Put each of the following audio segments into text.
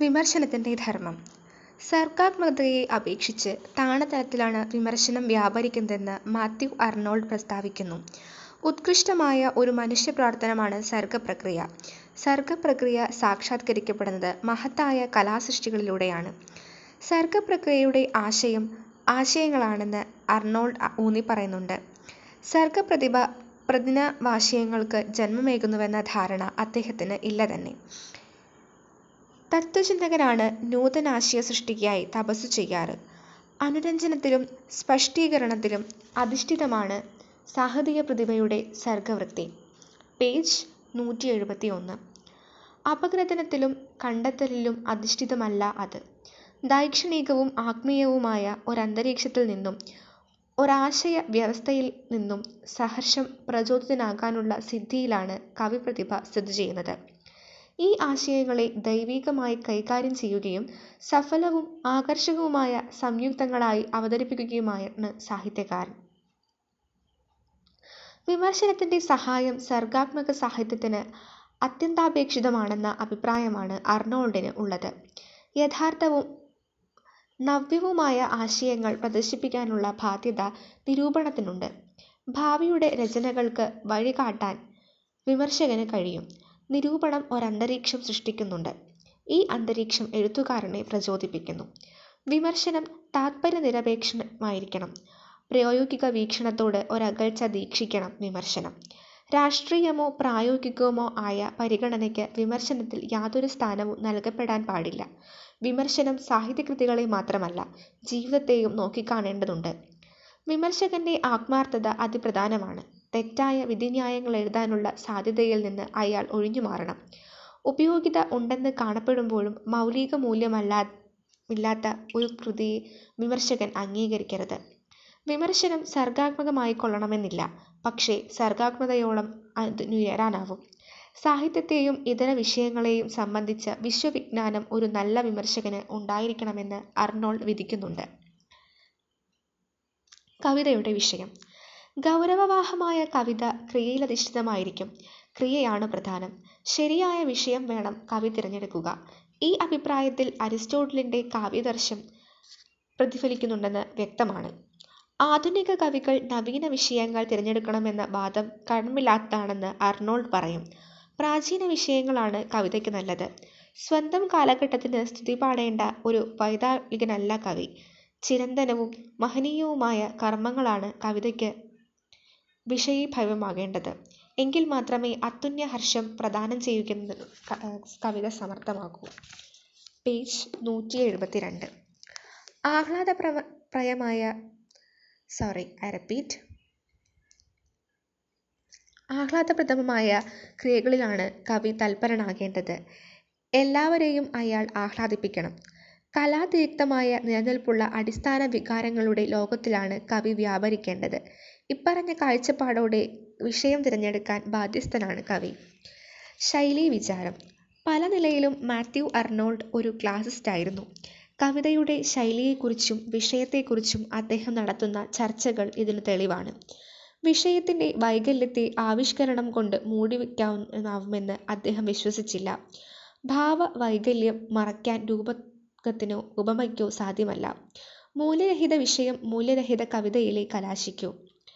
വിമർശനത്തിന്റെ ധർമ്മം സർഗാത്മകതയെ അപേക്ഷിച്ച് താണതലത്തിലാണ് വിമർശനം വ്യാപരിക്കുന്നതെന്ന് മാത്യു അർണോൾഡ് പ്രസ്താവിക്കുന്നു. ഉത്കൃഷ്ടമായ ഒരു മനുഷ്യപ്രവർത്തനമാണ് സർഗപ്രക്രിയ. സർഗപ്രക്രിയ സാക്ഷാത്കരിക്കപ്പെടുന്നത് മഹത്തായ കലാസൃഷ്ടികളിലൂടെയാണ്. സർഗപ്രക്രിയയുടെ ആശയം ആശയങ്ങളാണെന്ന് അർണോൾഡ് ഊന്നിപ്പറയുന്നുണ്ട്. സർഗപ്രതിഭ പ്രതിഭവാശയങ്ങൾക്ക് ജന്മമേകുന്നുവെന്ന ധാരണ അദ്ദേഹത്തിന് ഇല്ലതന്നെ. തത്ത്വചിന്തകനാണ് നൂതനാശയസൃഷ്ടിക്കായി തപസ്സു ചെയ്യാറ്. അനുരഞ്ജനത്തിലും സ്പഷ്ടീകരണത്തിലും അധിഷ്ഠിതമാണ് സാഹിത്യപ്രതിഭയുടെ സർഗവൃത്തി. പേജ് നൂറ്റിയെഴുപത്തിയൊന്ന്. അപഗ്രഥനത്തിലും കണ്ടെത്തലിലും അധിഷ്ഠിതമല്ല അത്. ദൈക്ഷണികവും ആത്മീയവുമായ ഒരന്തരീക്ഷത്തിൽ നിന്നും ഒരാശയവ്യവസ്ഥയിൽ നിന്നും സഹർഷം പ്രചോദിതനാകാനുള്ള സിദ്ധിയിലാണ് കവിപ്രതിഭ സ്ഥിതിചെയ്യുന്നത്. ഈ ആശയങ്ങളെ ദൈവികമായി കൈകാര്യം ചെയ്യുകയും സഫലവും ആകർഷകവുമായ സംയുക്തങ്ങളായി അവതരിപ്പിക്കുകയുമാണ് സാഹിത്യകാരൻ. വിമർശനത്തിന്റെ സഹായം സർഗാത്മക സാഹിത്യത്തിന് അത്യന്താപേക്ഷിതമാണെന്ന അഭിപ്രായമാണ് അർണോൾഡിന് ഉള്ളത്. യഥാർത്ഥവും നവ്യവുമായ ആശയങ്ങൾ പ്രദർശിപ്പിക്കാനുള്ള ബാധ്യത നിരൂപണത്തിനുണ്ട്. ഭാവിയുടെ രചനകൾക്ക് വഴികാട്ടാൻ വിമർശകന് കഴിയും. നിരൂപണം ഒരന്തരീക്ഷം സൃഷ്ടിക്കുന്നുണ്ട്. ഈ അന്തരീക്ഷം എഴുത്തുകാരനെ പ്രചോദിപ്പിക്കുന്നു. വിമർശനം താത്പര്യനിരപേക്ഷമായിരിക്കണം. പ്രായോഗിക വീക്ഷണത്തോട് ഒരകൽച്ച ദീക്ഷിക്കണം വിമർശനം. രാഷ്ട്രീയമോ പ്രായോഗികമോ ആയ പരിഗണനയ്ക്ക് വിമർശനത്തിൽ യാതൊരു സ്ഥാനവും നൽകപ്പെടാൻ പാടില്ല. വിമർശനം സാഹിത്യകൃതികളെ മാത്രമല്ല, ജീവിതത്തെയും നോക്കിക്കാണേണ്ടതുണ്ട്. വിമർശകന്റെ ആത്മാർഥത അതിപ്രധാനമാണ്. തെറ്റായ വിധിന്യായങ്ങളെഴുതാനുള്ള സാധ്യതയിൽ നിന്ന് അയാൾ ഒഴിഞ്ഞുമാറണം. ഉപയോഗ്യത ഉണ്ടെന്ന് കാണപ്പെടുമ്പോഴും മൗലികമൂല്യമില്ലാത്ത ഒരു കൃതിയെ വിമർശകൻ അംഗീകരിക്കരുത്. വിമർശനം സർഗാത്മകമായിക്കൊള്ളണമെന്നില്ല. പക്ഷേ സർഗാത്മകതയോളം അതിനുയരാനാവും. സാഹിത്യത്തെയും ഇതര വിഷയങ്ങളെയും സംബന്ധിച്ച വിശ്വവിജ്ഞാനം ഒരു നല്ല വിമർശകന് ഉണ്ടായിരിക്കണമെന്ന് അർണോൾഡ് വിധിക്കുന്നുണ്ട്. കവിതയുടെ വിഷയം ഗൗരവവഹമായ കവിത ക്രിയയിലധിഷ്ഠിതമായിരിക്കും. ക്രിയയാണു പ്രധാനം. ശരിയായ വിഷയം വേണം കവി തിരഞ്ഞെടുക്കുക. ഈ അഭിപ്രായത്തിൽ അരിസ്റ്റോട്ടിലിന്റെ കാവ്യാദർശം പ്രതിഫലിക്കുന്നുണ്ടെന്ന് വ്യക്തമാണ്. ആധുനിക കവികൾ നവീന വിഷയങ്ങൾ തിരഞ്ഞെടുക്കണമെന്ന വാദം കഴമ്പില്ലാത്തതാണെന്ന് അർണോൾഡ് പറയും. പ്രാചീന വിഷയങ്ങളാണ് കവിതയ്ക്ക് നല്ലത്. സ്വന്തം കാലഘട്ടത്തിന് സ്തുതിപാടേണ്ട ഒരു വൈതാളികനല്ല കവി. ചിരന്തനവും മഹനീയവുമായ കർമങ്ങളാണ് കവിതയ്ക്ക് വിഷയീഭൂതമാകേണ്ടത്. എങ്കിൽ മാത്രമേ അത്തുല്യഹർഷം പ്രദാനം ചെയ്യുന്നതിൽ കവിത സമർത്ഥമാകൂ. പേജ് നൂറ്റിയെഴുപത്തിരണ്ട്. ആഹ്ലാദപ്രദമായ ആഹ്ലാദപ്രദമായ ക്രിയകളിലാണ് കവി തല്പരനാകേണ്ടത്. എല്ലാവരെയും അയാൾ ആഹ്ലാദിപ്പിക്കണം. കലാതിരിക്തമായ നിലനിൽപ്പുള്ള അടിസ്ഥാന വികാരങ്ങളുടെ ലോകത്തിലാണ് കവി വ്യാപരിക്കേണ്ടത്. ഇപ്പറഞ്ഞ കാഴ്ചപ്പാടോടെ വിഷയം തിരഞ്ഞെടുക്കാൻ ബാധ്യസ്ഥനാണ് കവി. ശൈലീവിചാരം പല നിലയിലും മാത്യു അർണോൾഡ് ഒരു ക്ലാസിസിസ്റ്റായിരുന്നു. കവിതയുടെ ശൈലിയെക്കുറിച്ചും വിഷയത്തെക്കുറിച്ചും അദ്ദേഹം നടത്തുന്ന ചർച്ചകൾ ഇതിനു തെളിവാണ്. വിഷയത്തിന്റെ വൈകല്യത്തെ ആവിഷ്കരണം കൊണ്ട് മൂടിവയ്ക്കാനാവുമെന്ന് അദ്ദേഹം വിശ്വസിച്ചില്ല. ഭാവവൈകല്യം മറയ്ക്കാൻ രൂപകത്തിനോ ഉപമയ്ക്കോ സാധ്യമല്ല. മൂല്യരഹിത വിഷയം മൂല്യരഹിത കവിതയിലേ കലാശിക്കൂ.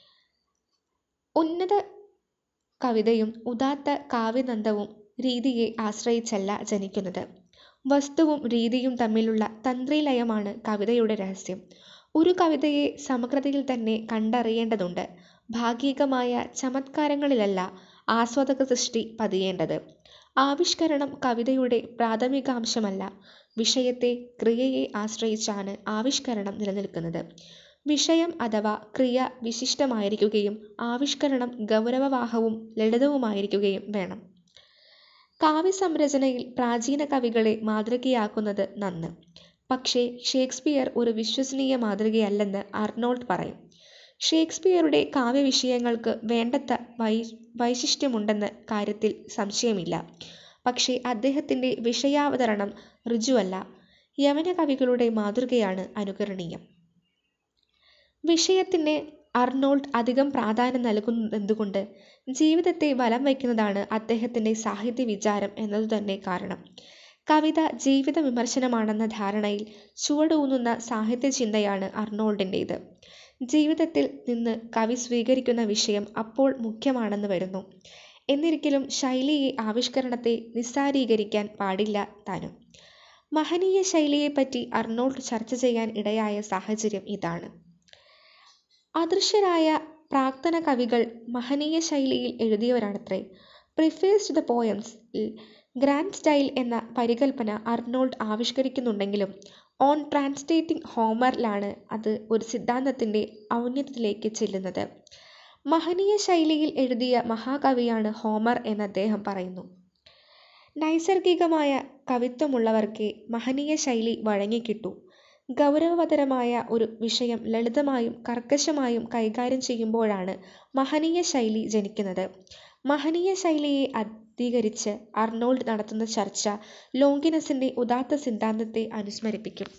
ഉന്നതകവിതയും ഉദാത്ത കാവ്യാനന്ദവും രീതിയെ ആശ്രയിച്ചല്ല ജനിക്കുന്നത്. വസ്തുവും രീതിയും തമ്മിലുള്ള തന്ത്രിലയമാണ് കവിതയുടെ രഹസ്യം. ഒരു കവിതയെ സമഗ്രതയിൽത്തന്നെ കണ്ടറിയേണ്ടതുണ്ട്. ഭാഗികമായ ചമത്കാരങ്ങളിലല്ല ആസ്വാദകദൃഷ്ടി പതിയേണ്ടത്. ആവിഷ്കരണം കവിതയുടെ പ്രാഥമികാംശമല്ല. വിഷയത്തെ ക്രിയയെ ആശ്രയിച്ചാണ് ആവിഷ്കരണം നിലനിൽക്കുന്നത്. വിഷയം അഥവാ ക്രിയ വിശിഷ്ടമായിരിക്കുകയും ആവിഷ്കരണം ഗൗരവവഹവും ലളിതവുമായിരിക്കുകയും വേണം. കാവ്യസംരചനയിൽ പ്രാചീന കവികളെ മാതൃകയാക്കുന്നത് നന്ന്. പക്ഷേ ഷേക്സ്പിയർ ഒരു വിശ്വസനീയ മാതൃകയല്ലെന്ന് അർണോൾഡ് പറയും. ഷേക്സ്പിയറുടെ കാവ്യവിഷയങ്ങൾക്ക് വേണ്ടത്ര വൈശിഷ്ട്യമുണ്ടെന്ന കാര്യത്തിൽ സംശയമില്ല. പക്ഷേ അദ്ദേഹത്തിന്റെ വിഷയാവതരണം ഋജുവല്ല. യവനകവികളുടെ മാതൃകയാണ് അനുകരണീയം. വിഷയത്തിന് അർണോൾഡ് അധികം പ്രാധാന്യം നൽകുന്നതെന്തുകൊണ്ട്? ജീവിതത്തെ വലംവയ്ക്കുന്നതാണ് അദ്ദേഹത്തിന്റെ സാഹിത്യവിചാരം എന്നതുതന്നെ കാരണം. കവിത ജീവിത വിമർശനമാണെന്ന ധാരണയിൽ ചുവടൂന്നുന്ന സാഹിത്യചിന്തയാണ് അർണോൾഡിൻ്റേത് ജീവിതത്തിൽ നിന്ന് കവി സ്വീകരിക്കുന്ന വിഷയം അപ്പോൾ മുഖ്യമാണെന്ന് വരുന്നു എന്നിരിക്കലും ശൈലിയെ ആവിഷ്കരണത്തെ നിസ്സാരീകരിക്കാൻ പാടില്ല താനും മഹനീയ ശൈലിയെപ്പറ്റി അർണോൾഡ് ചർച്ച ചെയ്യാൻ ഇടയായ സാഹചര്യം ഇതാണ് അദൃശ്യരായ പ്രാക്തന കവികൾ മഹനീയ ശൈലിയിൽ എഴുതിയവരാണത്രേ prefers to the poems grand style എന്ന പരികൽപ്പന അർണോൾഡ് ആവിഷ്കരിക്കുന്നുണ്ടെങ്കിലും ഓൺ ട്രാൻസ്ലേറ്റിംഗ് ഹോമറിലാണ് അത് ഒരു സിദ്ധാന്തത്തിൻ്റെ ഔന്നത്യത്തിലേക്ക് ചെല്ലുന്നത് മഹനീയ ശൈലിയിൽ എഴുതിയ മഹാകവിയാണ് ഹോമർ എന്ന് അദ്ദേഹം പറയുന്നു നൈസർഗികമായ കവിത്വമുള്ളവർക്കേ മഹനീയ ശൈലി വഴങ്ങിക്കിട്ടൂ ഗൗരവതരമായ ഒരു വിഷയം ലളിതമായും കർക്കശമായും കൈകാര്യം ചെയ്യുമ്പോഴാണ് മഹനീയ ശൈലി ജനിക്കുന്നത് മഹനീയ ശൈലിയെ അധികരിച്ച് അർണോൾഡ് നടത്തുന്ന ചർച്ച ലോങ്കിനസിന്റെ ഉദാത്ത സിദ്ധാന്തത്തെ അനുസ്മരിപ്പിക്കും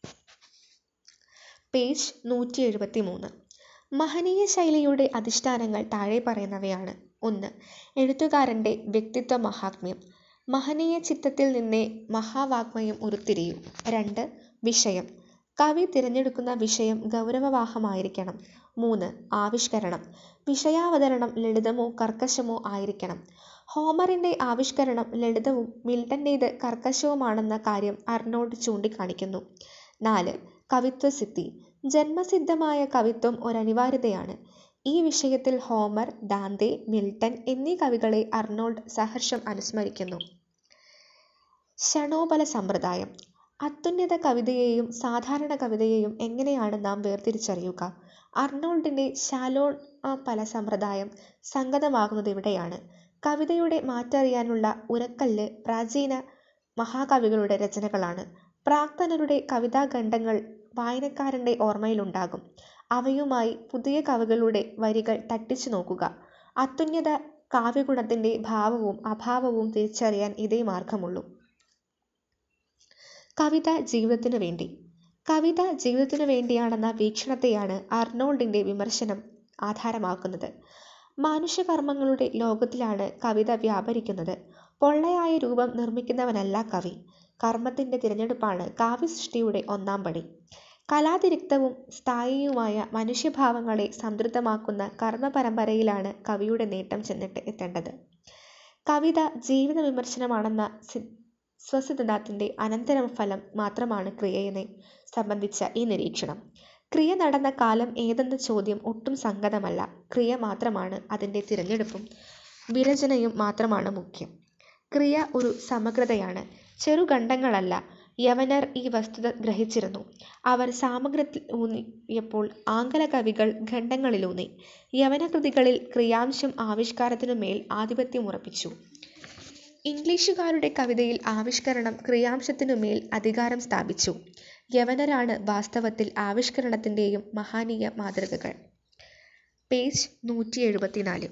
പേജ് നൂറ്റി എഴുപത്തി മൂന്ന് മഹനീയ ശൈലിയുടെ അധിഷ്ഠാനങ്ങൾ താഴെ പറയുന്നവയാണ് ഒന്ന് എഴുത്തുകാരൻ്റെ വ്യക്തിത്വ മഹാത്മ്യം മഹനീയ ചിത്തത്തിൽ നിന്നേ മഹാവാഗ്മയം ഉരുത്തിരിയൂ രണ്ട് വിഷയം കവി തിരഞ്ഞെടുക്കുന്ന വിഷയം ഗൗരവവാഹമായിരിക്കണം മൂന്ന് ആവിഷ്കരണം വിഷയാവതരണം ലളിതമോ കർക്കശമോ ആയിരിക്കണം ഹോമറിൻ്റെ ആവിഷ്കരണം ലളിതവും മിൽട്ടൻ്റേത് കർക്കശവുമാണെന്ന കാര്യം അർണോൾഡ് ചൂണ്ടിക്കാണിക്കുന്നു നാല് കവിത്വസിദ്ധി ജന്മസിദ്ധമായ കവിത്വം ഒരനിവാര്യതയാണ് ഈ വിഷയത്തിൽ ഹോമർ ദാന്തെ മിൽട്ടൺ എന്നീ കവികളെ അർണോൾഡ് സഹർഷം അനുസ്മരിക്കുന്നു ക്ഷണോബല സമ്പ്രദായം അത്യുന്നത കവിതയെയും സാധാരണ കവിതയെയും എങ്ങനെയാണ് നാം വേർതിരിച്ചറിയുക അർണോൾഡിൻ്റെ ശാലോപല സമ്പ്രദായം സംഗതമാകുന്നത് ഇവിടെയാണ് കവിതയുടെ മാറ്ററിയാനുള്ള ഉരക്കല്ല് പ്രാചീന മഹാകവികളുടെ രചനകളാണ് പ്രാക്തനരുടെ കവിതാഖണ്ഡങ്ങൾ വായനക്കാരൻ്റെ ഓർമ്മയിലുണ്ടാകും അവയുമായി പുതിയ കവികളുടെ വരികൾ തട്ടിച്ചു നോക്കുക അത്യുന്നത കാവ്യഗുണത്തിൻ്റെ ഭാവവും അഭാവവും തിരിച്ചറിയാൻ ഇതേ മാർഗമുള്ളൂ കവിത ജീവിതത്തിനു വേണ്ടി കവിത ജീവിതത്തിനു വേണ്ടിയാണെന്ന വീക്ഷണത്തെയാണ് അർണോൾഡിൻ്റെ വിമർശനം ആധാരമാക്കുന്നത് മാനുഷ്യകർമ്മങ്ങളുടെ ലോകത്തിലാണ് കവിത വ്യാപരിക്കുന്നത് പൊള്ളയായ രൂപം നിർമ്മിക്കുന്നവനല്ല കവി കർമ്മത്തിൻ്റെ തിരഞ്ഞെടുപ്പാണ് കാവ്യസൃഷ്ടിയുടെ ഒന്നാം പടി കലാതിരിക്തവും സ്ഥായിയുമായ മനുഷ്യഭാവങ്ങളെ സംതൃപ്തമാക്കുന്ന കർമ്മപരമ്പരയിലാണ് കവിയുടെ നേട്ടം ചെന്നിട്ട് എത്തേണ്ടത് കവിത ജീവിത വിമർശനമാണെന്ന സ്വസിദ്ധാന്തത്തിൻ്റെ അനന്തരഫലം മാത്രമാണ് ക്രിയയെ സംബന്ധിച്ച ഈ നിരീക്ഷണം ക്രിയ നടന്ന കാലം ഏതെന്ന ചോദ്യം ഒട്ടും സംഗതമല്ല ക്രിയ മാത്രമാണ് അതിൻ്റെ തിരഞ്ഞെടുപ്പും വിരചനയും മാത്രമാണ് മുഖ്യം ക്രിയ ഒരു സമഗ്രതയാണ് ചെറുഖണ്ഡങ്ങളല്ല യവനർ ഈ വസ്തുത ഗ്രഹിച്ചിരുന്നു അവർ സാമഗ്രത്തിൽ ഊന്നിയപ്പോൾ ആംഗല കവികൾ ഖണ്ഡങ്ങളിലൂന്നി യവനകൃതികളിൽ ക്രിയാംശം ആവിഷ്കാരത്തിനുമേൽ ആധിപത്യമുറപ്പിച്ചു ഇംഗ്ലീഷുകാരുടെ കവിതയിൽ ആവിഷ്കരണം ക്രിയാംശത്തിനുമേൽ അധികാരം സ്ഥാപിച്ചു യവനരാണ് വാസ്തവത്തിൽ ആവിഷ്കരണത്തിൻ്റെയും മഹാനീയ മാതൃകകൾ പേജ് നൂറ്റി എഴുപത്തിനാല്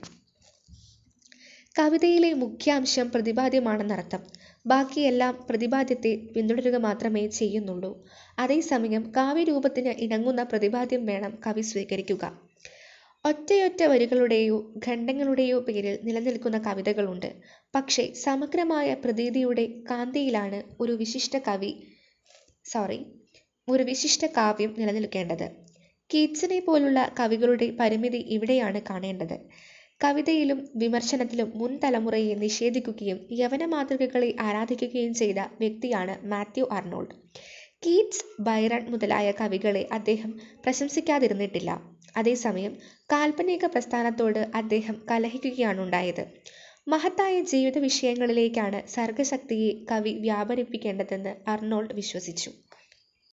കവിതയിലെ മുഖ്യാംശം പ്രതിപാദ്യമാണെന്നർത്ഥം ബാക്കിയെല്ലാം പ്രതിപാദ്യത്തെ പിന്തുടരുക മാത്രമേ ചെയ്യുന്നുള്ളൂ അതേസമയം കാവ്യരൂപത്തിന് ഇണങ്ങുന്ന പ്രതിപാദ്യം വേണം കവി സ്വീകരിക്കുക ഒറ്റയൊറ്റ വരികളുടെയോ ഖണ്ഡങ്ങളുടെയോ പേരിൽ നിലനിൽക്കുന്ന കവിതകളുണ്ട് പക്ഷേ സമഗ്രമായ പ്രതീതിയുടെ കാന്തിയിലാണ് ഒരു വിശിഷ്ട കവി സോറി ഒരു വിശിഷ്ട കാവ്യം നിലനിൽക്കേണ്ടത് കീറ്റ്സിനെ പോലുള്ള കവികളുടെ പരിമിതി ഇവിടെയാണ് കാണേണ്ടത് കവിതയിലും വിമർശനത്തിലും മുൻ തലമുറയെ നിഷേധിക്കുകയും യവന മാതൃകകളെ ആരാധിക്കുകയും ചെയ്ത വ്യക്തിയാണ് മാത്യു അർണോൾഡ് കീറ്റ്സ് ബൈറൺ മുതലായ കവികളെ അദ്ദേഹം പ്രശംസിക്കാതിരുന്നിട്ടില്ല അതേസമയം കാൽപ്പനിക പ്രസ്ഥാനത്തോട് അദ്ദേഹം കലഹിക്കുകയാണുണ്ടായത് മഹത്തായ ജീവിത വിഷയങ്ങളിലേക്കാണ് സർഗശക്തിയെ കവി വ്യാപരിപ്പിക്കേണ്ടതെന്ന് അർണോൾഡ് വിശ്വസിച്ചു